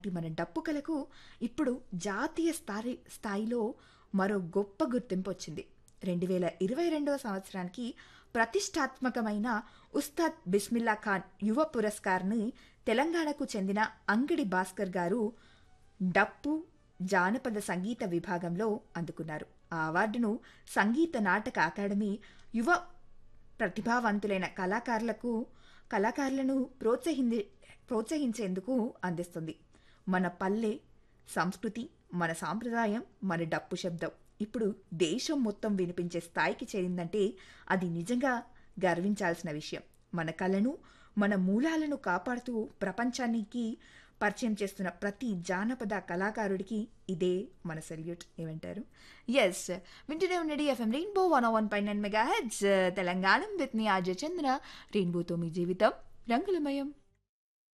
మన డప్పు కళకు ఇప్పుడు జాతీయ స్థాయి స్థాయిలో మరో గొప్ప గుర్తింపు వచ్చింది రెండు వేల ఇరవై రెండవ సంవత్సరానికి ప్రతిష్టాత్మకమైన ఉస్తాద్ బిస్మిల్లా ఖాన్ యువ పురస్కార్ని తెలంగాణకు చెందిన అంగడి భాస్కర్ గారు డప్పు జానపద సంగీత విభాగంలో అందుకున్నారు ఆ అవార్డును సంగీత నాటక అకాడమీ యువ ప్రతిభావంతులైన కళాకారులకు కళాకారులను ప్రోత్సహింది ప్రోత్సహించేందుకు అందిస్తుంది మన పల్లె సంస్కృతి మన సాంప్రదాయం మన డప్పు శబ్దం ఇప్పుడు దేశం మొత్తం వినిపించే స్థాయికి చేరిందంటే అది నిజంగా గర్వించాల్సిన విషయం మన కళను మన మూలాలను కాపాడుతూ ప్రపంచానికి పరిచయం చేస్తున్న ప్రతి జానపద కళాకారుడికి ఇదే మన సెల్యూట్ ఏమంటారు ఎస్ వింటూనే ఉండండి ఎఫ్ఎం రెయిన్బో వన్ వన్ పై nine megahertz Telangana with me RJ Chandra రెయిన్బోతో మీ జీవితం రంగులమయం